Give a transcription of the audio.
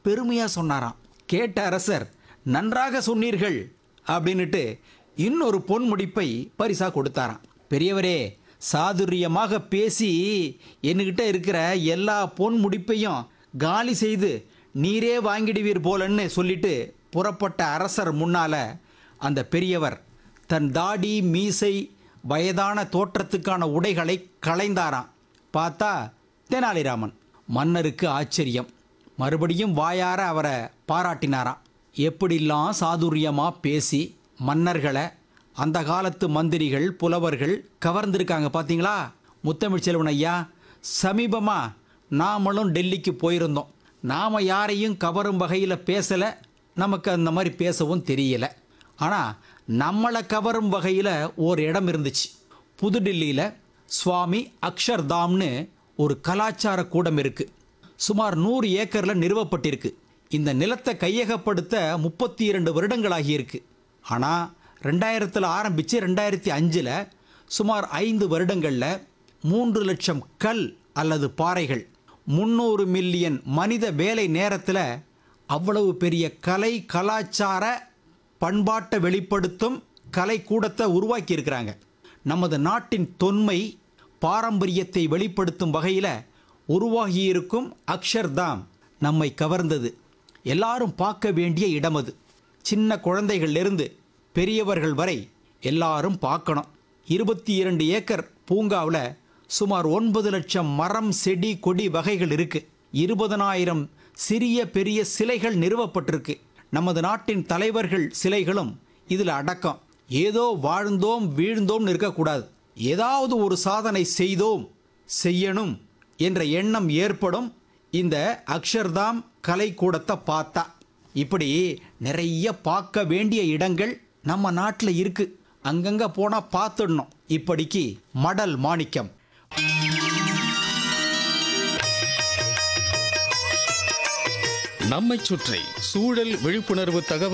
பெருமையாக சொன்னாராம் கேட்ட அரசர் நன்றாக சொன்னீர்கள் அப்படின்னுட்டு இன்னொரு பொன் முடிப்பை பரிசா கொடுத்தாராம் பெரியவரே சாதுரியமாக பேசி என்கிட்ட இருக்கிற எல்லா பொன் முடிப்பையும் காலி செய்து நீரே வாங்கிடுவீர் போலன்னு சொல்லிட்டு புறப்பட்ட அரசர் முன்னால அந்த பெரியவர் தன் தாடி மீசை வயதான தோற்றத்துக்கான உடைகளை களைந்தாராம் பார்த்தா தெனாலிராமன் மன்னருக்கு ஆச்சரியம் மறுபடியும் வாயார அவரை பாராட்டினாராம் எப்படிலாம் சாதுரியமா பேசி மன்னர்களை அந்த காலத்து மந்திரிகள் புலவர்கள் கவர்ந்திருக்காங்க பார்த்தீங்களா முத்தமிழ் செல்வன் ஐயா சமீபமாக நாமளும் டெல்லிக்கு போயிருந்தோம் நாம் யாரையும் கவரும் வகையில் பேசலை நமக்கு அந்த மாதிரி பேசவும் தெரியல ஆனால் நம்மளை கவரும் வகையில் ஒரு இடம் இருந்துச்சு புதுடில்லியில் சுவாமி அக்ஷர்தாம்னு ஒரு கலாச்சார கூடம் இருக்குது சுமார் நூறு ஏக்கரில் நிறுவப்பட்டிருக்கு இந்த நிலத்தை கையகப்படுத்த முப்பத்தி இரண்டு வருடங்களாகி இருக்கு ஆனால் ரெண்டாயிரத்தில் ஆரம்பித்து ரெண்டாயிரத்தி அஞ்சில் சுமார் ஐந்து வருடங்களில் மூன்று லட்சம் கல் அல்லது பாறைகள் முந்நூறு மில்லியன் மனித வேலை நேரத்தில் அவ்வளவு பெரிய கலை கலாச்சார பண்பாட்டை வெளிப்படுத்தும் கலைக்கூடத்தை உருவாக்கி இருக்கிறாங்க நமது நாட்டின் தொன்மை பாரம்பரியத்தை வெளிப்படுத்தும் வகையில் உருவாகியிருக்கும் அக்ஷர்தாம் நம்மை கவர்ந்தது எல்லாரும் பார்க்க வேண்டிய இடம் அது சின்ன குழந்தைகளிலிருந்து பெரியவர்கள் வரை எல்லாரும் பார்க்கணும் இருபத்தி இரண்டு ஏக்கர் பூங்காவில் சுமார் ஒன்பது லட்சம் மரம் செடி கொடி வகைகள் இருக்கு இருபதனாயிரம் சிறிய பெரிய சிலைகள் நிறுவப்பட்டிருக்கு நமது நாட்டின் தலைவர்கள் சிலைகளும் இதில் அடக்கம் ஏதோ வாழ்ந்தோம் வீழ்ந்தோம்னு இருக்கக்கூடாது ஏதாவது ஒரு சாதனை செய்தோம் செய்யணும் என்ற எண்ணம் ஏற்படும் இந்த அக்ஷர்தாம் கலைக்கூடத்தை பார்த்தா இப்படி நிறைய பார்க்க வேண்டிய இடங்கள் நம்ம நாட்டில் இருக்கு அங்கங்க போனா பார்த்துடணும் இப்படிக்கு மடல் மாணிக்கம் நம்மைச் சுற்றி சூழல் விழிப்புணர்வு தகவல்